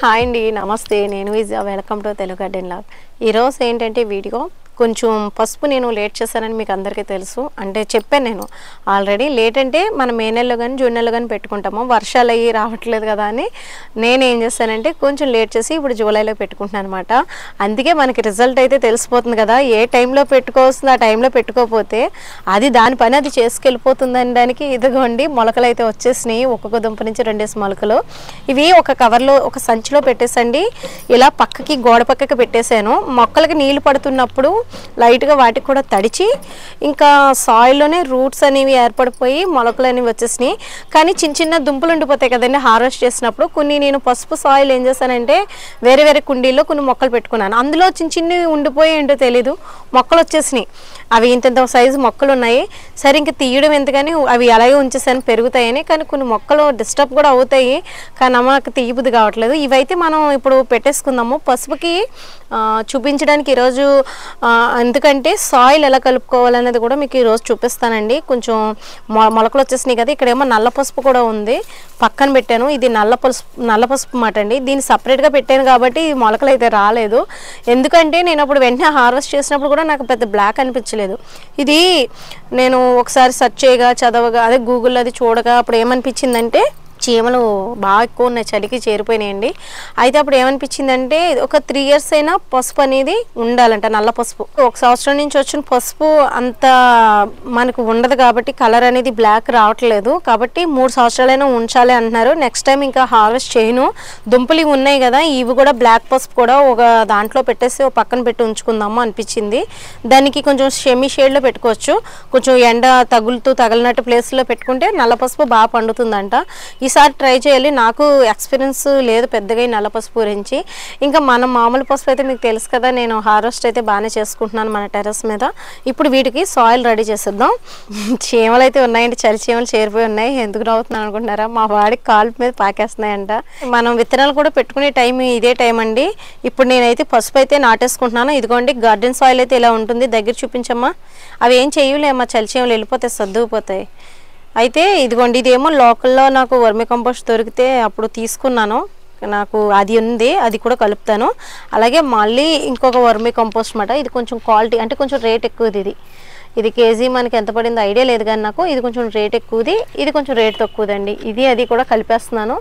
hi అండి నమస్తే నేను Vijaya welcome to Telugu garden log ఈరోజు ఏంటంటే వీడియో కొంచెం పసుపు నేను లేట్ చేశానని మీకు అందరికీ తెలుసు అంటే చెప్పాను నేను ఆల్రెడీ లేట్ అంటే మనం మే నెలలో కానీ జూన్ నెలలో కానీ పెట్టుకుంటాము వర్షాలు అయ్యి రావట్లేదు కదా అని నేను ఏం చేస్తానంటే కొంచెం లేట్ చేసి ఇప్పుడు జూలైలో పెట్టుకుంటున్నాను అనమాట అందుకే మనకి రిజల్ట్ అయితే తెలిసిపోతుంది కదా ఏ టైంలో పెట్టుకోవాల్సింది ఆ టైంలో పెట్టుకోకపోతే అది దాని పని అది చేసుకెళ్ళిపోతుంది అనడానికి ఇదిగోండి మొలకలు అయితే వచ్చేసినాయి ఒక్కొక్క దుంప నుంచి రెండేసి మొలకలు ఇవి ఒక కవర్లో ఒక సంచిలో పెట్టేసండి ఇలా పక్కకి గోడ పక్కకి పెట్టేశాను మొక్కలకి నీళ్లు పడుతున్నప్పుడు లైట్గా వాటికి కూడా తడిచి ఇంకా సాయిల్లోనే రూట్స్ అనేవి ఏర్పడిపోయి మొలకలు అనేవి వచ్చేసినాయి కానీ చిన్న చిన్న దుంపలు ఉండిపోతాయి కదండి హార్వెస్ట్ చేసినప్పుడు కొన్ని నేను పసుపు సాయిల్ ఏం చేశానంటే వేరే వేరే కుండీల్లో కొన్ని మొక్కలు పెట్టుకున్నాను అందులో చిన్న చిన్నవి ఉండిపోయి ఏంటో తెలీదు మొక్కలు వచ్చేసినాయి అవి ఇంత సైజు మొక్కలు ఉన్నాయి సరే ఇంక తీయడం ఎందుకని అవి అలాగే ఉంచేసాను పెరుగుతాయని కానీ కొన్ని మొక్కలు డిస్టర్బ్ కూడా అవుతాయి కానీ అమ్మకి తీయబుద్ధి కావట్లేదు ఇవైతే మనం ఇప్పుడు పెట్టేసుకుందాము పసుపుకి ఆ, చూపించడానికి ఈరోజు ఆ, ఎందుకంటే సాయిల్ ఎలా కలుపుకోవాలనేది కూడా మీకు ఈరోజు చూపిస్తానండి కొంచెం మొ మొలకలు వచ్చేసినాయి కదా ఇక్కడేమో నల్ల పసుపు కూడా ఉంది పక్కన పెట్టాను ఇది నల్ల పసుపు నల్ల పసుపు మాట అండి దీన్ని సపరేట్గా పెట్టాను కాబట్టి ఈ మొలకలు అయితే రాలేదు ఎందుకంటే నేను అప్పుడు వెంటనే హార్వెస్ట్ చేసినప్పుడు కూడా నాకు పెద్ద బ్లాక్ అనిపించలేదు ఇది నేను ఒకసారి సెర్చ్ చేయగా చదవగా అదే గూగుల్లో అది చూడగా అప్పుడు ఏమనిపించిందంటే చీమలు బాగా ఎక్కువ ఉన్నాయి చలికి చేరిపోయినాయండి అయితే అప్పుడు ఏమనిపించిందంటే ఒక త్రీ ఇయర్స్ అయినా పసుపు అనేది ఉండాలంట నల్ల పసుపు ఒక సంవత్సరం నుంచి వచ్చిన పసుపు అంత మనకు ఉండదు కాబట్టి కలర్ అనేది బ్లాక్ రావట్లేదు కాబట్టి మూడు సంవత్సరాలైనా ఉంచాలి అంటున్నారు నెక్స్ట్ టైం ఇంకా హార్వెస్ట్ చేయను దుంపలు ఇవి ఉన్నాయి కదా ఇవి కూడా బ్లాక్ పసుపు కూడా ఒక దాంట్లో పెట్టేసి ఒక పక్కన పెట్టి ఉంచుకుందాము అనిపించింది దానికి కొంచెం షెమీ షేడ్లో పెట్టుకోవచ్చు కొంచెం ఎండ తగులుతూ తగలినట్టు ప్లేస్లో పెట్టుకుంటే నల్ల పసుపు బాగా పండుతుందంట ఈసారి ట్రై చేయాలి నాకు ఎక్స్పీరియన్స్ లేదు పెద్దగా ఈ నల్ల పసుపు గురించి ఇంకా మన మామూలు పసుపు అయితే మీకు తెలుసు కదా నేను హార్వెస్ట్ అయితే బాగానే చేసుకుంటున్నాను మన టెర్రస్ మీద ఇప్పుడు వీటికి సాయిల్ రెడీ చేసేద్దాం చీమలు అయితే ఉన్నాయండి చలి చీమలు చేరిపోయి ఉన్నాయి ఎందుకు నవ్వుతున్నాను అనుకుంటున్నారా మా వాడికి కాలు మీద పాకేస్తున్నాయంట మనం విత్తనాలు కూడా పెట్టుకునే టైం ఇదే టైం అండి ఇప్పుడు నేనైతే పసుపు అయితే నాటేసుకుంటున్నాను ఇదిగోండి గార్డెన్ సాయిల్ అయితే ఇలా ఉంటుంది దగ్గర చూపించమ్మా అవి ఏం చేయలేమ్మా చలి చీమలు వెళ్ళిపోతాయి సర్దుకుపోతాయి అయితే ఇదిగోండి ఇదేమో లోకల్లో నాకు వర్మి కంపోస్ట్ దొరికితే అప్పుడు తీసుకున్నాను నాకు అది ఉంది అది కూడా కలుపుతాను అలాగే మళ్ళీ ఇంకొక వర్మి కంపోస్ట్ మాట ఇది కొంచెం క్వాలిటీ అంటే కొంచెం రేట్ ఎక్కువది ఇది ఇది కేజీ మనకి ఎంత పడిందో ఐడియా లేదు కానీ నాకు ఇది కొంచెం రేట్ ఎక్కువది ఇది కొంచెం రేట్ తక్కువదండి ఇది అది కూడా కలిపేస్తున్నాను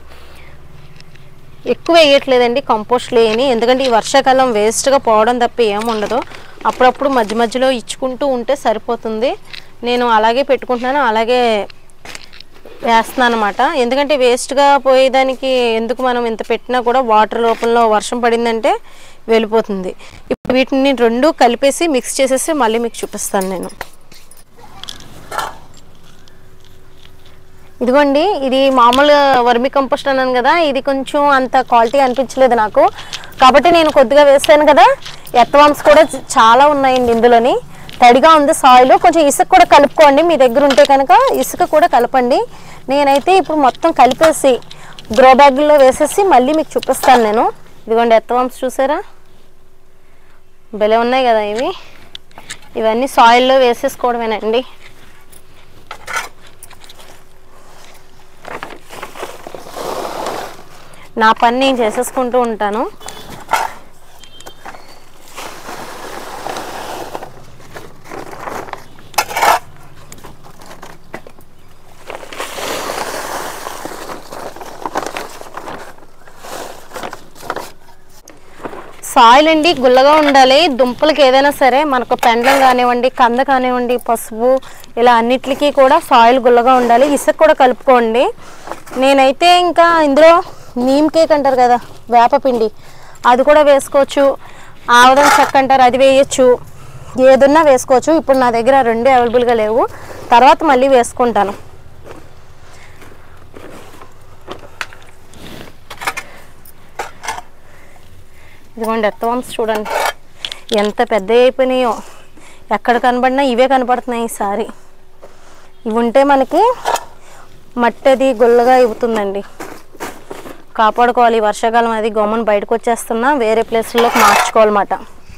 ఎక్కువ వేయట్లేదండి కంపోస్ట్ లేని ఎందుకంటే ఈ వర్షాకాలం వేస్ట్గా పోవడం తప్ప ఏం ఉండదు అప్పుడప్పుడు మధ్య మధ్యలో ఇచ్చుకుంటూ ఉంటే సరిపోతుంది నేను అలాగే పెట్టుకుంటున్నాను అలాగే వేస్తున్నాను అనమాట ఎందుకంటే వేస్ట్గా పోయేదానికి ఎందుకు మనం ఇంత పెట్టినా కూడా వాటర్ రూపంలో వర్షం పడిందంటే వెళ్ళిపోతుంది ఇప్పుడు వీటిని రెండు కలిపేసి మిక్స్ చేసేసి మళ్ళీ మీకు చూపిస్తాను నేను ఇదిగోండి ఇది మామూలు వర్మి కంపోస్ట్ అన్నాను కదా ఇది కొంచెం అంత క్వాలిటీ అనిపించలేదు నాకు కాబట్టి నేను కొద్దిగా వేసాను కదా ఎత్తవామ్స్ కూడా చాలా ఉన్నాయండి ఇందులోని తడిగా ఉంది సాయిల్ కొంచెం ఇసుక కూడా కలుపుకోండి మీ దగ్గర ఉంటే కనుక ఇసుక కూడా కలపండి నేనైతే ఇప్పుడు మొత్తం కలిపేసి గ్రో బ్యాగ్లో వేసేసి మళ్ళీ మీకు చూపిస్తాను నేను ఇదిగోండి ఎత్తవామ్స్ చూసారా భలే ఉన్నాయి కదా ఇవి ఇవన్నీ సాయిల్లో వేసేసుకోవడమేనండి నా పని నేను చేసేసుకుంటూ ఉంటాను సాయిల్ అండి గుల్లగా ఉండాలి దుంపలకి ఏదైనా సరే మనకు పెండ్లం కానివ్వండి కంద కానివ్వండి పసుపు ఇలా అన్నిటికీ కూడా సాయిల్ గుల్లగా ఉండాలి ఇసుక కూడా కలుపుకోండి నేనైతే ఇంకా ఇందులో నీమ్ కేక్ అంటారు కదా వేపపిండి అది కూడా వేసుకోవచ్చు ఆవదం చెక్క అంటారు అది వేయచ్చు ఏదున్నా వేసుకోవచ్చు ఇప్పుడు నా దగ్గర రెండు అవైలబుల్గా లేవు తర్వాత మళ్ళీ వేసుకుంటాను ఇదిగోండి ఎత్తవాంస్ చూడండి ఎంత పెద్ద అయిపోయినాయో ఎక్కడ కనబడినా ఇవే కనపడుతున్నాయి ఈసారి ఇవి ఉంటే మనకి మట్టి అది గుల్లగా ఇవ్వుతుందండి కాపాడుకోవాలి ఈ వర్షాకాలం అది గమ్మున బయటకు వచ్చేస్తున్నా వేరే ప్లేస్లోకి మార్చుకోవాలన్నమాట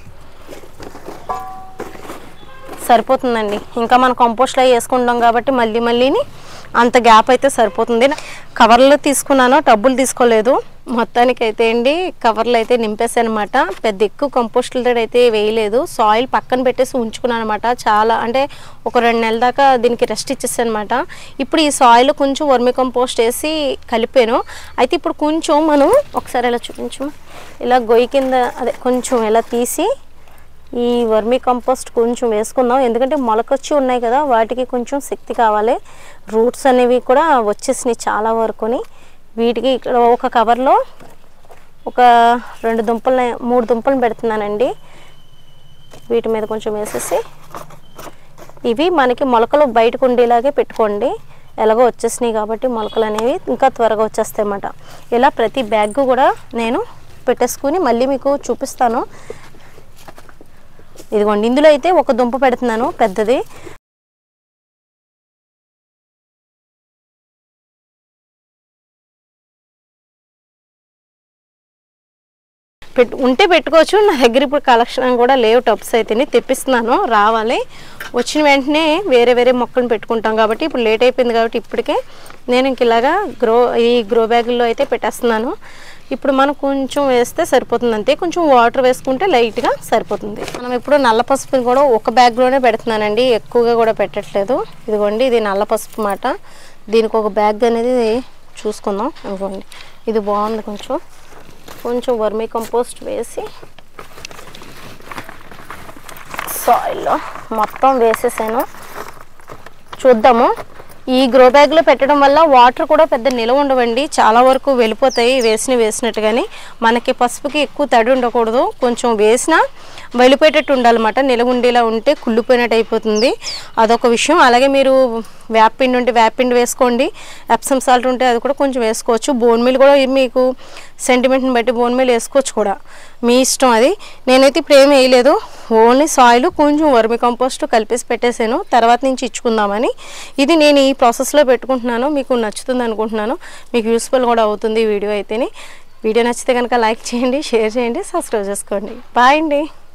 సరిపోతుందండి ఇంకా మనం కంపోస్ట్లో వేసుకుంటాం కాబట్టి మళ్ళీ మళ్ళీని అంత గ్యాప్ అయితే సరిపోతుంది కవర్లో తీసుకున్నాను టబ్బులు తీసుకోలేదు మొత్తానికి అయితే అండి కవర్లు అయితే నింపేసాను అనమాట పెద్ద ఎక్కువ కంపోస్టుల అయితే వేయలేదు సాయిల్ పక్కన పెట్టేసి ఉంచుకున్నాను అనమాట చాలా అంటే ఒక రెండు నెలల దాకా దీనికి రెస్ట్ ఇచ్చేసాను అనమాట ఇప్పుడు ఈ సాయిల్ కొంచెం వర్మి కంపోస్ట్ వేసి కలిపాను అయితే ఇప్పుడు కొంచెం మనం ఒకసారి ఇలా చూపించు ఇలా గొయ్యి కింద అదే కొంచెం ఇలా తీసి ఈ వర్మీ కంపోస్ట్ కొంచెం వేసుకుందాం ఎందుకంటే మొలకొచ్చి ఉన్నాయి కదా వాటికి కొంచెం శక్తి కావాలి రూట్స్ అనేవి కూడా వచ్చేసినాయి చాలా వరకుని వీటికి ఇక్కడ ఒక కవర్లో ఒక రెండు దుంపలు మూడు దుంపలు పెడుతున్నానండి వీటి మీద కొంచెం వేసేసి ఇవి మనకి మొలకలు బయటకు ఉండేలాగే పెట్టుకోండి ఎలాగో వచ్చేసినాయి కాబట్టి మొలకలు అనేవి ఇంకా త్వరగా వచ్చేస్తాయి అన్నమాట ఇలా ప్రతి బ్యాగ్ కూడా నేను పెట్టేసుకుని మళ్ళీ మీకు చూపిస్తాను ఇదిగోండి ఇందులో అయితే ఒక దుంప పెడుతున్నాను పెద్దది పెట్టు ఉంటే పెట్టుకోవచ్చు నా దగ్గర ఇప్పుడు కలెక్షన్ కూడా లేవు టబ్స్ అయితే తెప్పిస్తున్నాను రావాలి వచ్చిన వెంటనే వేరే వేరే మొక్కలను పెట్టుకుంటాం కాబట్టి ఇప్పుడు లేట్ అయిపోయింది కాబట్టి ఇప్పటికే నేను ఇంక ఇలాగా గ్రో ఈ గ్రో బ్యాగుల్లో అయితే పెట్టేస్తున్నాను ఇప్పుడు మనం కొంచెం వేస్తే సరిపోతుంది అంతే కొంచెం వాటర్ వేసుకుంటే లైట్గా సరిపోతుంది మనం ఇప్పుడు నల్ల పసుపుని కూడా ఒక బ్యాగ్లోనే పెడుతున్నానండి ఎక్కువగా కూడా పెట్టట్లేదు ఇదిగోండి ఇది నల్ల పసుపు మాట దీనికి ఒక బ్యాగ్ అనేది చూసుకుందాం ఇదిగోండి ఇది బాగుంది కొంచెం కొంచెం వర్మీ కంపోస్ట్ వేసి సాయిల్లో మొత్తం వేసేసాను చూద్దాము ఈ గ్రో బ్యాగ్లో పెట్టడం వల్ల వాటర్ కూడా పెద్ద నిలవ ఉండవండి చాలా వరకు వెళ్ళిపోతాయి వేసిన వేసినట్టుగాని మనకి పసుపుకి ఎక్కువ తడి ఉండకూడదు కొంచెం వేసినా వెళ్ళిపోయేటట్టు ఉండాలన్నమాట నిలవ ఉండేలా ఉంటే కుళ్ళిపోయినట్టు అయిపోతుంది అదొక విషయం అలాగే మీరు వేపిండి ఉంటే వేపిండి వేసుకోండి ఎప్సమ్ సాల్ట్ ఉంటే అది కూడా కొంచెం వేసుకోవచ్చు బోన్ మీల్ కూడా మీకు సెంటిమెంట్ని బట్టి బోన్ మీల్ వేసుకోవచ్చు కూడా మీ ఇష్టం అది నేనైతే ఇప్పుడు ఏం వేయలేదు ఓన్లీ సాయిల్ కొంచెం వర్మి కంపోస్ట్ కలిపేసి పెట్టేశాను తర్వాత నుంచి ఇచ్చుకుందామని ఇది నేను ఈ ప్రాసెస్లో పెట్టుకుంటున్నాను మీకు నచ్చుతుంది అనుకుంటున్నాను మీకు యూస్ఫుల్ కూడా అవుతుంది ఈ వీడియో అయితేనే వీడియో నచ్చితే కనుక లైక్ చేయండి షేర్ చేయండి సబ్స్క్రైబ్ చేసుకోండి బాయ్ అండి